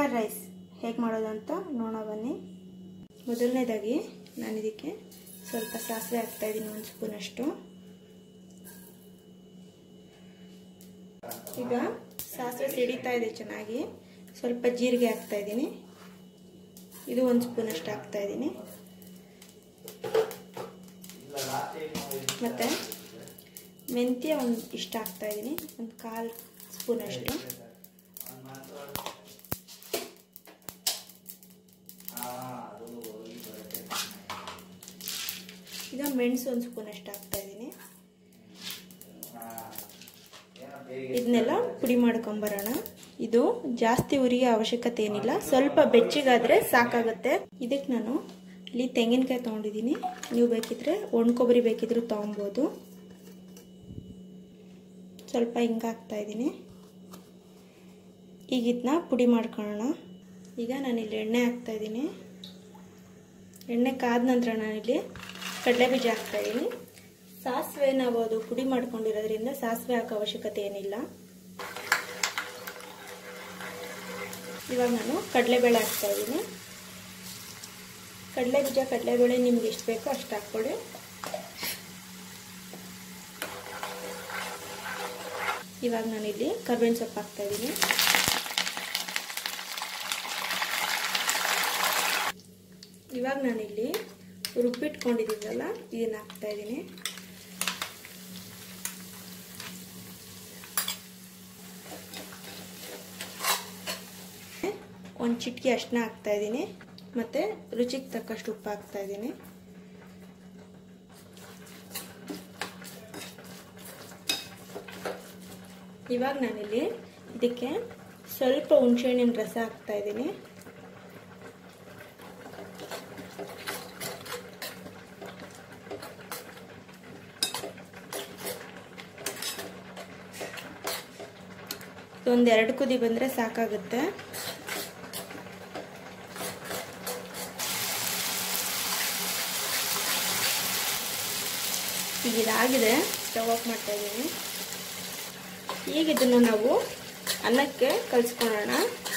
sambar rice ಹೇಗೆ ಮಾಡೋದು ಅಂತ ನೋಡೋಣ ಬನ್ನಿ ಮೊದಲನೇದಾಗಿ ನಾನು ಇದಕ್ಕೆ ಸ್ವಲ್ಪ ಸಾಸಿವೆ ಹಾಕ್ತಾಯಿದ್ದೀನಿ ಒಂದು ಸ್ಪೂನಷ್ಟು ಈಗ ಸಾಸಿವೆ ಸಿಡಿತಾ ಇದೆ ಚೆನ್ನಾಗಿ ಸ್ವಲ್ಪ ಜೀರಿಗೆ ಹಾಕ್ತಾ ಇದ್ದೀನಿ ಇದು ಒಂದು ಸ್ಪೂನಷ್ಟು ಹಾಕ್ತಾ ಇದ್ದೀನಿ ಮತ್ತು ಮೆಂತ್ಯ ಒಂದು ಇಷ್ಟ ಹಾಕ್ತಾ ಇದ್ದೀನಿ ಒಂದು ಕಾಲು ಸ್ಪೂನಷ್ಟು ಈಗ ಮೆಣಸು ಒಂದು ಸ್ಪೂನಷ್ಟು ಹಾಕ್ತಾ ಇದ್ದೀನಿ ಇದನ್ನೆಲ್ಲ ಪುಡಿ ಮಾಡ್ಕೊಂಬರೋಣ ಇದು ಜಾಸ್ತಿ ಉರಿಗೆ ಅವಶ್ಯಕತೆ ಏನಿಲ್ಲ ಸ್ವಲ್ಪ ಬೆಚ್ಚಗಾದ್ರೆ ಸಾಕಾಗುತ್ತೆ ಇದಕ್ಕೆ ನಾನು ಇಲ್ಲಿ ತೆಂಗಿನಕಾಯಿ ತೊಗೊಂಡಿದ್ದೀನಿ ನೀವು ಬೇಕಿದ್ರೆ ಒಣಕೊಬ್ಬರಿ ಬೇಕಿದ್ರೂ ತೊಗೊಬೋದು ಸ್ವಲ್ಪ ಹಿಂಗೆ ಹಾಕ್ತಾ ಇದ್ದೀನಿ ಈಗ ಇದನ್ನ ಪುಡಿ ಮಾಡ್ಕೊಳ್ಳೋಣ ಈಗ ನಾನಿಲ್ಲಿ ಎಣ್ಣೆ ಹಾಕ್ತಾ ಇದ್ದೀನಿ ಎಣ್ಣೆ ಕಾದ ನಂತರ ನಾನಿಲ್ಲಿ ಕಡಲೆ ಬೀಜ ಹಾಕ್ತಾ ಇದ್ದೀನಿ ಸಾಸಿವೆ ನಾವು ಅದು ಪುಡಿ ಮಾಡ್ಕೊಂಡಿರೋದ್ರಿಂದ ಸಾಸಿವೆ ಹಾಕೋ ಅವಶ್ಯಕತೆ ಏನಿಲ್ಲ ಇವಾಗ ನಾನು ಕಡಲೆಬೇಳೆ ಹಾಕ್ತಾ ಇದ್ದೀನಿ ಕಡಲೆ ಬೀಜ ಕಡಲೆಬೇಳೆ ನಿಮ್ಗೆ ಎಷ್ಟು ಬೇಕೋ ಅಷ್ಟು ಹಾಕ್ಕೊಳ್ಳಿ ಇವಾಗ ನಾನಿಲ್ಲಿ ಕರ್ಬೇವಿನ ಸೊಪ್ಪು ಹಾಕ್ತಾ ಇದ್ದೀನಿ ಇವಾಗ ನಾನಿಲ್ಲಿ ರುಬ್ಬಿಟ್ಕೊಂಡಿದ್ದೀವಲ್ಲ ಇದನ್ನ ಹಾಕ್ತಾ ಇದ್ದೀನಿ ಒಂದು ಚಿಟಿಕೆ ಅಷ್ಟನ್ನ ಹಾಕ್ತಾ ಇದ್ದೀನಿ ಮತ್ತು ರುಚಿಗೆ ತಕ್ಕಷ್ಟು ಉಪ್ಪು ಹಾಕ್ತಾ ಇದ್ದೀನಿ ಇವಾಗ ನಾನಿಲ್ಲಿ ಇದಕ್ಕೆ ಸ್ವಲ್ಪ ಹುಣಸೆಹಣ್ಣಿನ ರಸ ಹಾಕ್ತಾ ಇದ್ದೀನಿ ಒಂದು ಎರಡು ಕುದಿ ಬಂದರೆ ಸಾಕಾಗುತ್ತೆ ಈಗ ಇದಾಗಿದೆ ಸ್ಟವ್ ಆಫ್ ಮಾಡ್ತಾ ಇದ್ದೀನಿ ಈಗ ಇದನ್ನು ನಾವು ಅನ್ನಕ್ಕೆ ಕಲಿಸ್ಕೊಳ್ಳೋಣ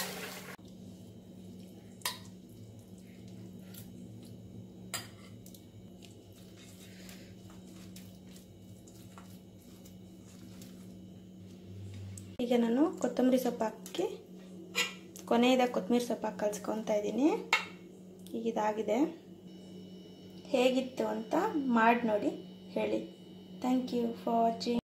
ಈಗ ನಾನು ಕೊತ್ತಂಬರಿ ಸೊಪ್ಪು ಹಾಕಿ ಕೊನೆಯದಾಗ ಕೊತ್ತಂಬರಿ ಸೊಪ್ಪು ಹಾಕಿ ಕಲಿಸ್ಕೊತಾ ಇದ್ದೀನಿ ಈಗ ಇದಾಗಿದೆ ಹೇಗಿತ್ತು ಅಂತ ಮಾಡಿ ನೋಡಿ ಹೇಳಿ ಥ್ಯಾಂಕ್ ಯು ಫಾರ್ ವಾಚಿಂಗ್